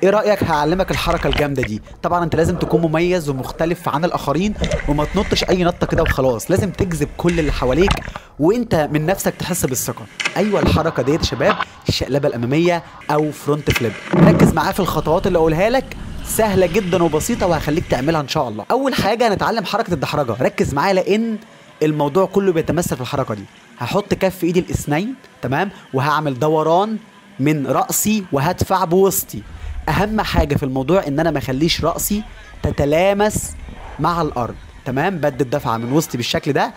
ايه رايك هعلمك الحركه الجامده دي طبعا انت لازم تكون مميز ومختلف عن الاخرين وما تنطش اي نطه كده وخلاص لازم تجذب كل اللي حواليك وانت من نفسك تحس بالثقه ايوه الحركه ديت يا شباب الشقلبه الاماميه او فرونت فليب ركز معايا في الخطوات اللي اقولها لك سهله جدا وبسيطه وهخليك تعملها ان شاء الله اول حاجه هنتعلم حركه الدحرجه ركز معايا لان الموضوع كله بيتمثل في الحركه دي هحط كف ايدي الاثنين تمام وهعمل دوران من راسي وهدفع بوسطي اهم حاجه في الموضوع ان انا ما اخليش راسي تتلامس مع الارض تمام بدي الدفعه من وسطي بالشكل ده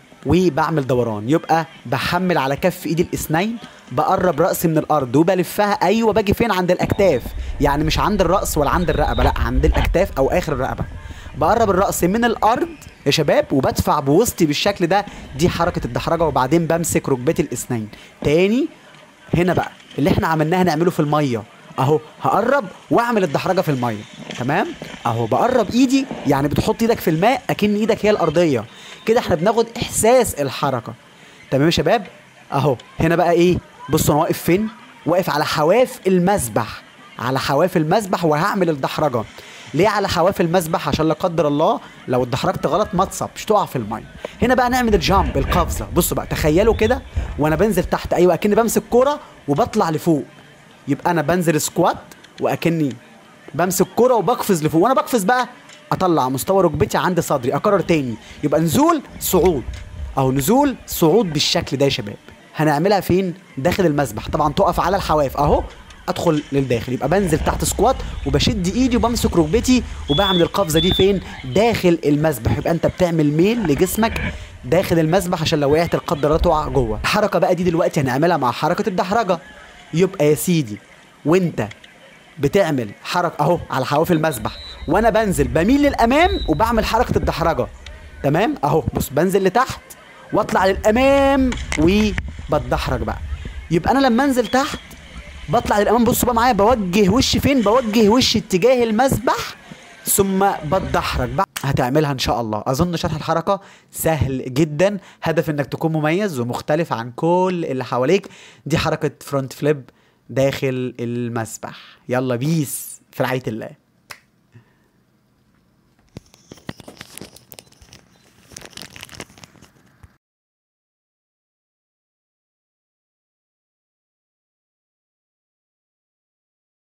وبعمل دوران يبقى بحمل على كف ايدي الاثنين بقرب راسي من الارض وبلفها ايوه باجي فين عند الاكتاف يعني مش عند الراس ولا عند الرقبه لا عند الاكتاف او اخر الرقبه بقرب الراس من الارض يا شباب وبدفع بوسطي بالشكل ده دي حركه الدحرجه وبعدين بمسك ركبتي الاثنين تاني هنا بقى اللي احنا عملناه هنعمله في الميه اهو هقرب واعمل الدحرجه في الميه تمام اهو بقرب ايدي يعني بتحط ايدك في الماء اكن ايدك هي الارضيه كده احنا بناخد احساس الحركه تمام يا شباب اهو هنا بقى ايه بصوا انا واقف فين واقف على حواف المسبح على حواف المسبح وهعمل الدحرجه ليه على حواف المسبح عشان لا قدر الله لو اتدحرجت غلط ما تصبش تقع في الميه هنا بقى نعمل الجامب القفزه بصوا بقى تخيلوا كده وانا بنزل تحت ايوه اكني بمسك كوره وبطلع لفوق يبقى انا بنزل سكوات واكني بمسك كوره وبقفز لفوق وانا بقفز بقى اطلع مستوى ركبتي عند صدري اكرر تاني يبقى نزول صعود او نزول صعود بالشكل ده يا شباب هنعملها فين داخل المسبح طبعا تقف على الحواف اهو ادخل للداخل يبقى بنزل تحت سكوات وبشد ايدي وبمسك ركبتي وبعمل القفزه دي فين داخل المسبح يبقى انت بتعمل ميل لجسمك داخل المسبح عشان لو وقعت القدر الله تقع جوه الحركه بقى دي دلوقتي هنعملها مع حركه الدحرجه يبقى يا سيدي وانت بتعمل حركه اهو على حواف المسبح وانا بنزل بميل للامام وبعمل حركه الدحرجه تمام اهو بص بنزل لتحت واطلع للامام وبتدحرج بقى يبقى انا لما انزل تحت بطلع للامام بصوا بقى معايا بوجه وشي فين بوجه وشي اتجاه المسبح ثم بتدحرج بقى هتعملها ان شاء الله اظن شرح الحركه سهل جدا هدف انك تكون مميز ومختلف عن كل اللي حواليك دي حركه فرونت فليب داخل المسبح يلا بيس في رعايه الله